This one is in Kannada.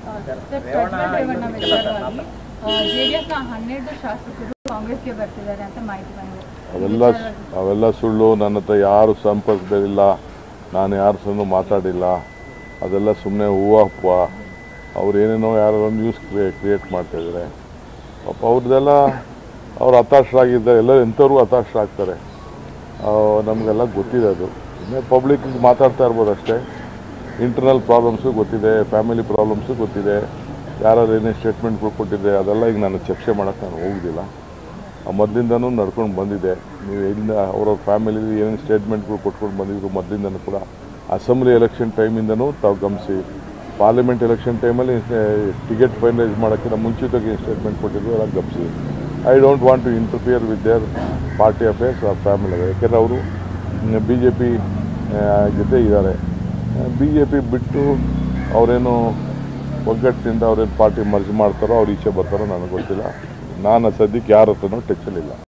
ಪ್ರಜ್ವಲ್ ರೇವಣ್ಣ ವಿಚಾರವಾಗಿ ಜೆಡಿಎಸ್ನ ಹನ್ನೆರಡು ಶಾಸಕರು ಕಾಂಗ್ರೆಸ್ಗೆ ಬರ್ತಿದ್ದಾರೆ ಅಂತ ಮಾಹಿತಿ ಬಂದಿದೆ ಅವೆಲ್ಲ ಅವೆಲ್ಲ ಸುಳ್ಳು ನನ್ನ ಹತ್ರ ಯಾರು ಸಂಪರ್ಕದಲ್ಲಿಲ್ಲ ನಾನು ಯಾರ ಸಹ ಮಾತಾಡಿಲ್ಲ ಅದೆಲ್ಲ ಸುಮ್ಮನೆ ಹೂವಪ್ಪ ಅವ್ರು ಏನೇನೋ ಯಾರೋ ನ್ಯೂಸ್ ಕ್ರಿಯೇ ಕ್ರಿಯೇಟ್ ಮಾಡ್ತಾಯಿದ್ದಾರೆ ಪಾಪ ಅವ್ರದ್ದೆಲ್ಲ ಅವ್ರು ಹತಾಶರಾಗಿದ್ದಾರೆ ಎಲ್ಲರೂ ಎಂಥವ್ರು ಹತಾಶರಾಗ್ತಾರೆ ಆ, ನಮಗೆಲ್ಲ ಗೊತ್ತಿದೆ ಅದು ಇನ್ನೇ ಪಬ್ಲಿಕ್ ಮಾತಾಡ್ತಾ ಇರ್ಬೋದು ಅಷ್ಟೇ ಇಂಟರ್ನಲ್ ಪ್ರಾಬ್ಲಮ್ಸು ಗೊತ್ತಿದೆ ಫ್ಯಾಮಿಲಿ ಪ್ರಾಬ್ಲಮ್ಸು ಗೊತ್ತಿದೆ ಯಾರು ಏನೇ ಸ್ಟೇಟ್ಮೆಂಟ್ಗಳು ಕೊಟ್ಟಿದೆ ಅದೆಲ್ಲ ಈಗ ನಾನು ಚರ್ಚೆ ಮಾಡೋಕ್ಕೆ ನಾನು ಹೋಗೋದಿಲ್ಲ ಆ ಮೊದಲಿಂದನೂ ನಡ್ಕೊಂಡು ಬಂದಿದೆ ನೀವು ಎಲ್ಲಿಂದ ಅವ್ರವ್ರ ಫ್ಯಾಮಿಲಿ ಏನೇನು ಸ್ಟೇಟ್ಮೆಂಟ್ಗಳು ಕೊಟ್ಕೊಂಡು ಬಂದಿದ್ರು ಮೊದಲಿಂದನೂ ಕೂಡ ಅಸೆಂಬ್ಲಿ ಎಲೆಕ್ಷನ್ ಟೈಮಿಂದನೂ ತಾವು ಗಮನಿಸಿ ಪಾರ್ಲಿಮೆಂಟ್ ಎಲೆಕ್ಷನ್ ಟೈಮಲ್ಲಿ ಟಿಕೆಟ್ ಫೈನಲೈಸ್ ಮಾಡೋಕ್ಕಿಂತ ಮುಂಚಿತವಾಗಿ ಸ್ಟೇಟ್ಮೆಂಟ್ ಕೊಟ್ಟಿದ್ರು ಎಲ್ಲ ಗಮನಿಸಿ I don't want to interfere with their party affairs or family ಯಾಕೆಂದರೆ ಅವರು ಬಿ ಜೆ ಪಿ ಜೊತೆ ಇದ್ದಾರೆ ಬಿ ಜೆ ಪಿ ಬಿಟ್ಟು ಅವರೇನು ಒಗ್ಗಟ್ಟಿನಿಂದ ಅವ್ರೇನು ಪಾರ್ಟಿ ಮರ್ಜ್ ಮಾಡ್ತಾರೋ ಅವ್ರು ಈಚೆ ಬರ್ತಾರೋ ನನಗೆ ಗೊತ್ತಿಲ್ಲ ನಾನು ಸದ್ಯಕ್ಕೆ ಯಾರ ಹತ್ರನೂ ಟಚ್ಚಲ್ಲಿಲ್ಲ